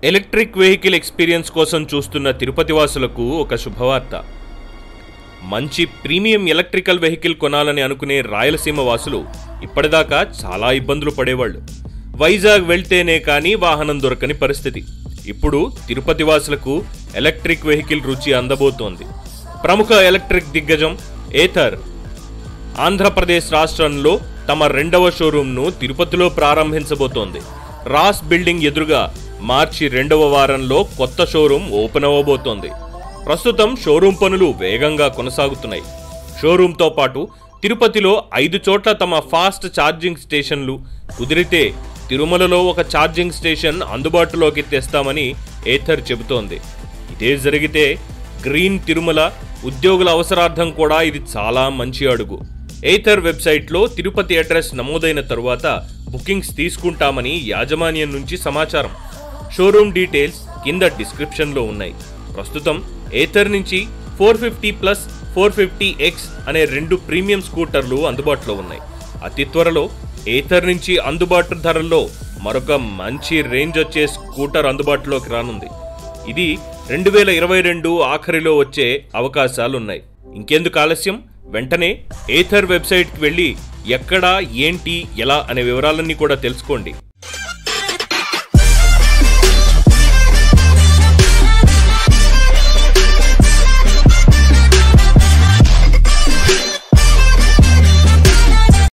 electric vehicle experience కోసం చూస్తున్న తిరుపతి వాసులకు ఒక శుభవార్త మంచి ప్రీమియం ఎలక్ట్రికల్ వెహికల్ కొనాలని అనుకునే రాయలసీమ వాసులు ఇప్పటిదాకా చాలా ఇబ్బందులు పడేవాళ్ళు వైజాగ్ వెళ్తేనే కానీ వాహనం దొరకని పరిస్థితి ఇప్పుడు తిరుపతి వాసులకు ఎలక్ట్రిక్ వెహికల్ రుచి అందబోతోంది ప్రముఖ ఎలక్ట్రిక్ దిగ్గజం ఏథర్ ఆంధ్రప్రదేశ్ రాష్ట్రంలో తమ రెండవ షోరూంను తిరుపతిలో ప్రారంభించబోతోంది రాస్ బిల్డింగ్ ఎదురుగా మార్చి రెండవ వారంలో కొత్త షోరూం ఓపెన్ అవ్వబోతోంది ప్రస్తుతం షోరూం పనులు వేగంగా కొనసాగుతున్నాయి షోరూంతో పాటు తిరుపతిలో ఐదు చోట్ల తమ ఫాస్ట్ ఛార్జింగ్ స్టేషన్లు కుదిరితే తిరుమలలో ఒక ఛార్జింగ్ స్టేషన్ అందుబాటులోకి తెస్తామని ఏథర్ చెబుతోంది ఇదే జరిగితే గ్రీన్ తిరుమల ఉద్యోగుల అవసరార్థం కూడా ఇది చాలా మంచి అడుగు ఎయిథర్ వెబ్సైట్లో తిరుపతి అడ్రస్ నమోదైన తరువాత బుకింగ్స్ తీసుకుంటామని యాజమాన్యం నుంచి సమాచారం షోరూమ్ డీటెయిల్స్ కింద డిస్క్రిప్షన్లో ఉన్నాయి ప్రస్తుతం ఏథర్ నుంచి four fifty plus four fifty X అనే రెండు ప్రీమియం స్కూటర్లు అందుబాటులో ఉన్నాయి అతి త్వరలో ఏథర్ నుంచి అందుబాటు ధరల్లో మరొక మంచి రేంజ్ వచ్చే స్కూటర్ అందుబాటులోకి రానుంది ఇది రెండు వేల ఇరవై రెండు ఆఖరిలో వచ్చే అవకాశాలున్నాయి ఇంకెందుకు ఆలస్యం వెంటనే ఏథర్ వెబ్సైట్కి వెళ్ళి ఎక్కడ ఏంటి ఎలా అనే వివరాలన్నీ కూడా తెలుసుకోండి